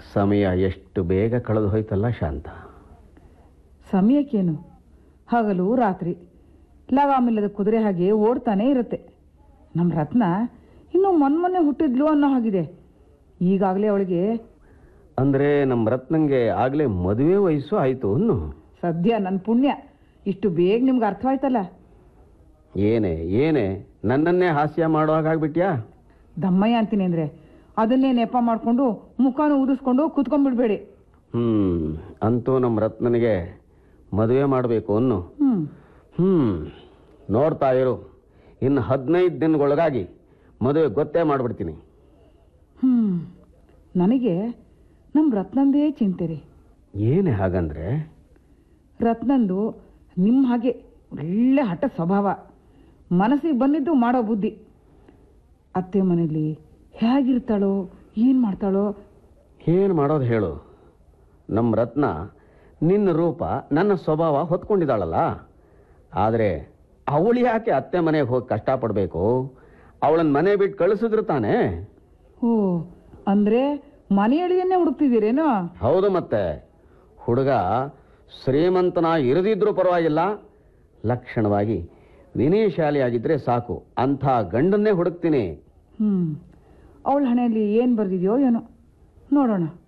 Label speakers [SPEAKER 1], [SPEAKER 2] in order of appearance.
[SPEAKER 1] ಸಮಯ ಎಷ್ಟು ಬೇಗ ಕಳೆದು ಹೋಯ್ತಲ್ಲ ಶಾಂತ
[SPEAKER 2] ಸಮಯಕ್ಕೇನು ಹಗಲು ರಾತ್ರಿ ಲಗಾಮಿಲ್ಲದ ಕುದುರೆ ಹಾಗೆ ಓಡ್ತಾನೆ ಇರುತ್ತೆ ನಮ್ಮ ರತ್ನ ಇನ್ನೂ ಮೊನ್ಮೊನ್ನೆ ಹುಟ್ಟಿದ್ಲು ಅನ್ನೋ ಹಾಗಿದೆ ಈಗಾಗಲೇ ಅವಳಿಗೆ
[SPEAKER 1] ಅಂದರೆ ನಮ್ಮ ರತ್ನಂಗೆ ಆಗಲೇ ಮದುವೆ ವಯಸ್ಸು ಆಯಿತು ಅನ್ನು
[SPEAKER 2] ಸದ್ಯ ನನ್ನ ಪುಣ್ಯ ಇಷ್ಟು ಬೇಗ ನಿಮ್ಗೆ ಅರ್ಥವಾಯ್ತಲ್ಲ
[SPEAKER 1] ಏನೇ ಏನೇ ನನ್ನನ್ನೇ ಹಾಸ್ಯ ಮಾಡೋ ಹಾಗಾಗ್ಬಿಟ್ಯಾ
[SPEAKER 2] ದಮ್ಮಯ್ಯ ಅಂತೀನಿ ಅಂದರೆ ಅದನ್ನೇ ನೆಪ ಮಾಡಿಕೊಂಡು ಮುಖಾನು ಊದಿಸ್ಕೊಂಡು ಕೂತ್ಕೊಂಡ್ಬಿಡ್ಬೇಡಿ
[SPEAKER 1] ಹ್ಞೂ ಅಂತೂ ನಮ್ಮ ರತ್ನನಿಗೆ ಮದುವೆ ಮಾಡಬೇಕು ಅನ್ನು
[SPEAKER 2] ಹ್ಞೂ
[SPEAKER 1] ಹ್ಞೂ ನೋಡ್ತಾ ಇರು ಇನ್ನು ಹದಿನೈದು ದಿನಗೊಳಗಾಗಿ ಮದುವೆ ಗೊತ್ತೇ ಮಾಡಿಬಿಡ್ತೀನಿ
[SPEAKER 2] ಹ್ಞೂ ನನಗೆ ನಮ್ಮ ರತ್ನಂದೇ ಚಿಂತೆ ರೀ
[SPEAKER 1] ಏನೇ ಹಾಗಂದ್ರೆ
[SPEAKER 2] ರತ್ನಂದು ನಿಮ್ಮ ಹಾಗೆ ಒಳ್ಳೆ ಹಠ ಸ್ವಭಾವ ಮನಸ್ಸಿಗೆ ಬಂದಿದ್ದು ಮಾಡೋ ಬುದ್ಧಿ ಅತ್ತೆ ಮನೇಲಿ ಹೇಗಿರ್ತಾಳೋ ಏನು ಮಾಡ್ತಾಳೋ
[SPEAKER 1] ಏನು ಮಾಡೋದು ಹೇಳು ನಮ್ಮ ರತ್ನ ನಿನ್ನ ರೂಪ ನನ್ನ ಸ್ವಭಾವ ಹೊತ್ಕೊಂಡಿದ್ದಾಳಲ್ಲ ಆದರೆ ಅವಳು ಯಾಕೆ ಅತ್ತೆ ಮನೆಗೆ ಹೋಗಿ ಕಷ್ಟಪಡಬೇಕು ಅವಳನ್ನ ಮನೆ ಬಿಟ್ಟು ಕಳಿಸಿದ್ರು ತಾನೇ
[SPEAKER 2] ಓ ಅಂದರೆ ಮನೆಯಳಿಯನ್ನೇ ಹುಡುಕ್ತಿದ್ದೀರೇನೋ
[SPEAKER 1] ಹೌದು ಮತ್ತೆ ಹುಡುಗ ಶ್ರೀಮಂತನ ಇರದಿದ್ರೂ ಪರವಾಗಿಲ್ಲ ಲಕ್ಷಣವಾಗಿ ವಿನಯಶಾಲಿಯಾಗಿದ್ದರೆ ಸಾಕು ಅಂಥ ಗಂಡನ್ನೇ ಹುಡುಕ್ತೀನಿ
[SPEAKER 2] ಹ್ಞೂ ಅವಳ ಹಣೆಯಲ್ಲಿ ಏನು ಬರೆದಿದೆಯೋ ಏನೋ ನೋಡೋಣ